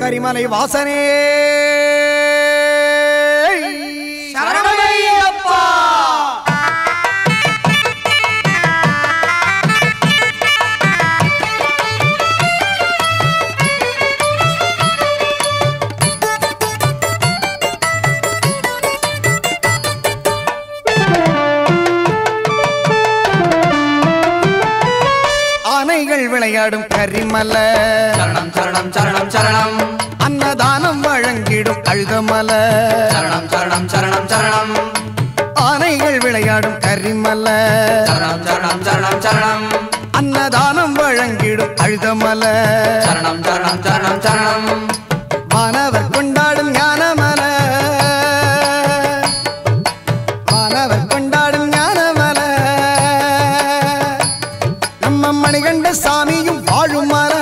கரிமலை வாசனே சரணமையப்பா ஆனைகள் விளையாடும் கரிமல சரணம் சரணம் சரணம் சரணம் அன்னதானம் வழங்கிடும் அழுதமல சரணம் சரணம் சரணம் சரணம் ஆனைகள் விளையாடும் கரிமல சரணம் சரணம் சரணம் சரணம் அன்னதானம் வழங்கிடும் அழுதமல சரணம் சரணம் சரணம் சரணம் மாணவர் கொண்டாடும் ஞானமல மாணவர் கொண்டாடும் ஞானமல நம்ம மணிகண்ட சாமியும் வாழும் மல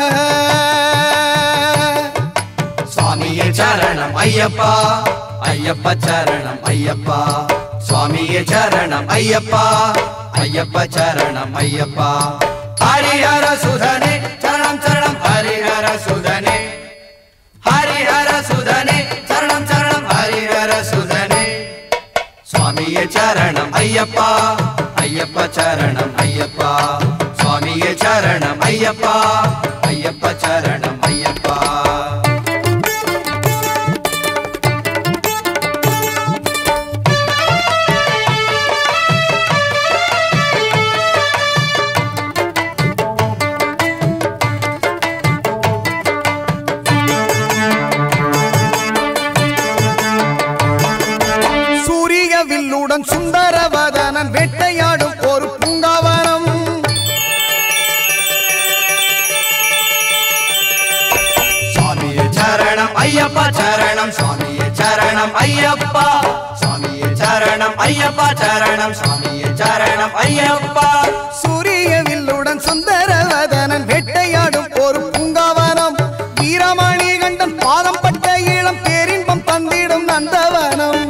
சுவாமியே சரணம் ஐயப்பா ஐயப்ப சரணம் ஐயப்பா சுவாமியே சரணம் ஐயப்பா ஐயப்ப சரணம் ஐயப்பா ஹரிஹர சுதனே சரணம் சரணம் ஹரிஹர சுதனே ஹரிஹர சுதனே சரணம் சரணம் ஹரிஹர சுதனே சுவாமியே சரணம் ஐயப்பா ஐயப்ப சரணம் ஐயப்பா சுவாமியே சரணம் ஐயப்பா ஐயப்ப சரணம் ஐயப்பா சூரிய வில்லுடன் சுந்தரவதனன் வேட்டையாடும் ஒரு பூங்காவனம் சுவாமியே சரணம் ஐயப்பா சரணம் சுவாமியே சரணம் ஐயப்பா சுவாமியே சரணம் ஐயப்பா சரணம் சுவாமியே சரணம் ஐயப்பா சூரிய வில்லுடன் சுந்தரவதனன் வேட்டையாடும் ஒரு பூங்காவனம் வீரமணி கண்டன் பாதம் பட்ட இளம் பேரின்பம் தந்திடும் நந்தவனம்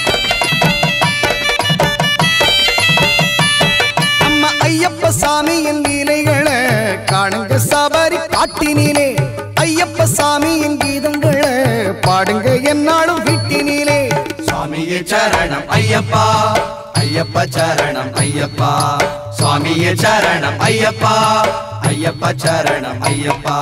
நம்ம ஐயப்ப சாமியின் லீலைகளை காணுங்க சபரி காட்டினிலே ஐயப்ப சாமியின் கீதங்களை பாடுங்க என்னாலும் வீட்டினிலே சுவாமியே சரணம் ஐயப்பா ஐயப்ப சரணம் ஐயப்பா சுவாமியே சரணம் ஐயப்பா ஐயப்ப சரணம் ஐயப்பா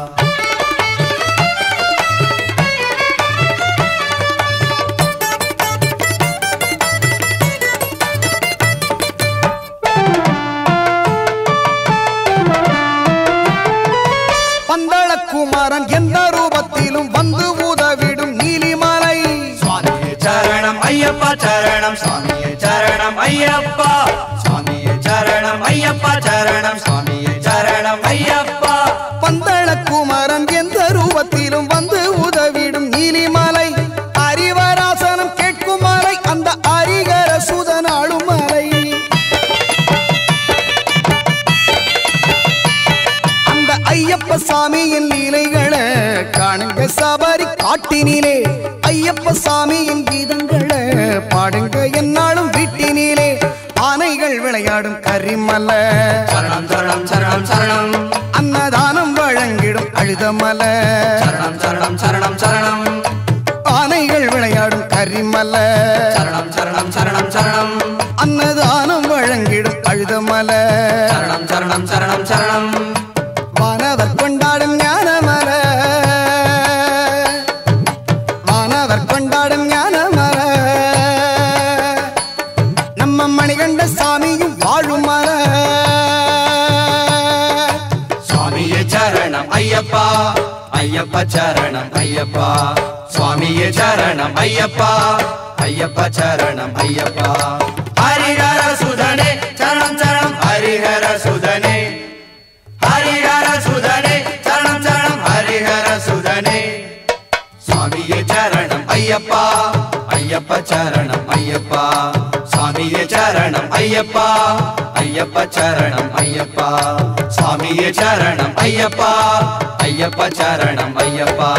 பந்தளக்குமாரன் எந்த ரூபத்திலும் வந்து உதவிடும் நீலிமலை சுவாமியே சரணம் ஐயப்பா சரணம் சுவாமியே சரணம் ஐயப்பா சுவாமியே சரணம் ஐயப்பா சரணம் சுவாமியே சரணம் ஐயப்பா பந்தளக்குமாரன் எந்த ரூபத்திலும் வந்து உதவிடும் நீலிமலை அறிவராசனம் கேட்கும் மலை அந்த அரிகர சுதனாளும் மலை அந்த ஐயப்ப சாமியின் லீலைகளை காணுங்க சபரி காட்டினிலே ஐயப்ப சாமியின் கீதங்களை பாடுங்க என்னாலும் வீட்டினிலே ஆனைகள் விளையாடும் கரிமல சரணம் சரணம் சரணம் சரணம் அன்னதானம் வழங்கிடும் அழுதமல சரணம் சரணம் சரணம் சரணம் ஆனைகள் விளையாடும் கரிமல சரணம் சரணம் சரணம் சரணம் அன்னதானம் வழங்கிடும் அழுதமல சரணம் சரணம் சரணம் சரணம் வானவர் கொண்டாடும் ஞானமல வானவர் கொண்டாடும் ஞானமல நம்ம மணிகண்ட சாமியும் வாழும் மல சுவாமியே சரணம் ஐயப்பா ஐயப்ப சரணம் ஐயப்பா சுவாமியே சரணம் ஐயப்பா ஐயப்ப சரணம் ஐயப்பா ஹரிஹர சுதனே சரணம் சரணம் ஹரிஹர சுதனே ஹரிஹர சுதனே சரணம் சரணம் ஹரிஹர சுதனே சுவாமியே சரணம் ஐயப்பா ஐயப்ப சரணம் ஐயப்பா சுவாமியே சரணம் ஐயப்பா ஐயப்ப சரணம் ஐயப்பா சுவாமியே சரணம் ஐயப்பா ஐயப்ப சரணம் ஐயப்பா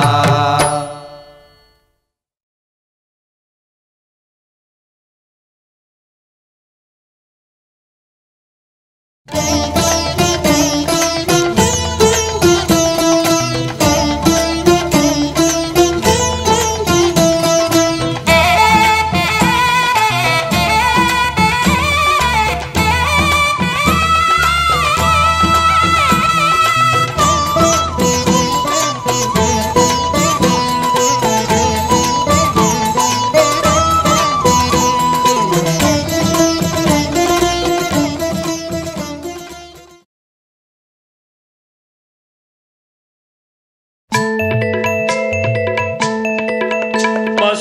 Thank you.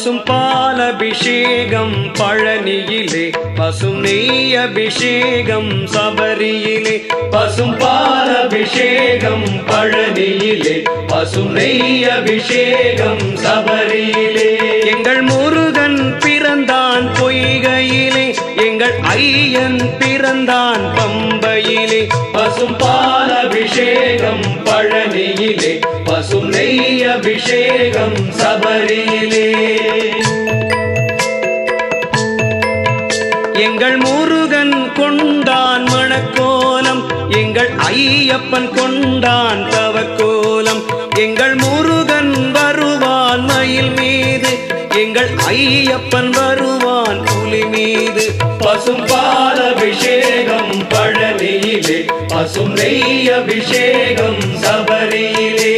பசும் பால் அபிஷேகம் பழனியிலே பசும் நெய் அபிஷேகம் சபரியிலே பசும் பால் அபிஷேகம் பழனியிலே பசும் நெய் அபிஷேகம் சபரியிலே எங்கள் முருகன் பிறந்தான் பொய்கையிலே எங்கள் ஐயன் பிறந்தான் பம்பையிலே பசும் பால் அபிஷேகம் பழனியிலே பசும் நெய் அபிஷேகம் சபரியிலே எங்கள் முருகன் கொண்டான் மணக்கோலம் எங்கள் ஐயப்பன் கொண்டான் தவக்கோலம் எங்கள் முருகன் வருவான் மயில் மீது எங்கள் ஐயப்பன் வருவான் புலி மீது பசும் பால் அபிஷேகம் பழனியிலே பசும் நெய் அபிஷேகம் சபரியிலே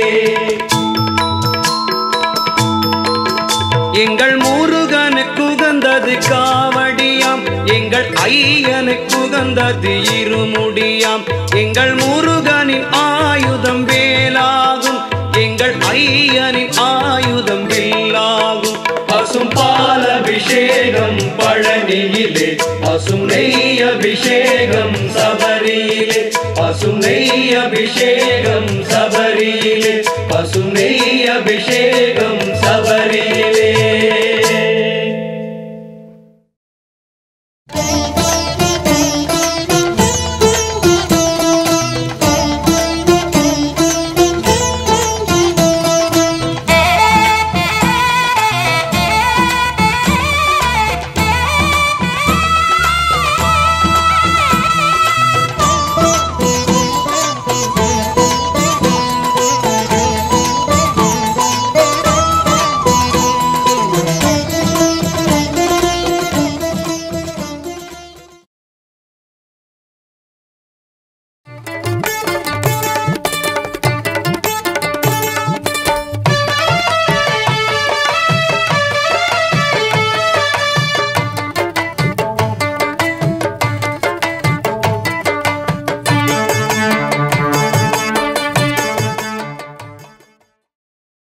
எங்கள் முருகனுக்கு உகந்தது காவடியாம் எங்கள் ஐயனுக்கு உகந்தது இருமுடியாம் எங்கள் முருகனின் ஆயுதம் வேலாகும் எங்கள் ஐயனின் ஆயுதம் வில்லாகும் பசும் பால் அபிஷேகம் பழனியிலே பசும் நெய் அபிஷேகம் சபரியிலே பசும் நெய் அபிஷேகம் சபரியிலே பசும் நெய் அபிஷேகம்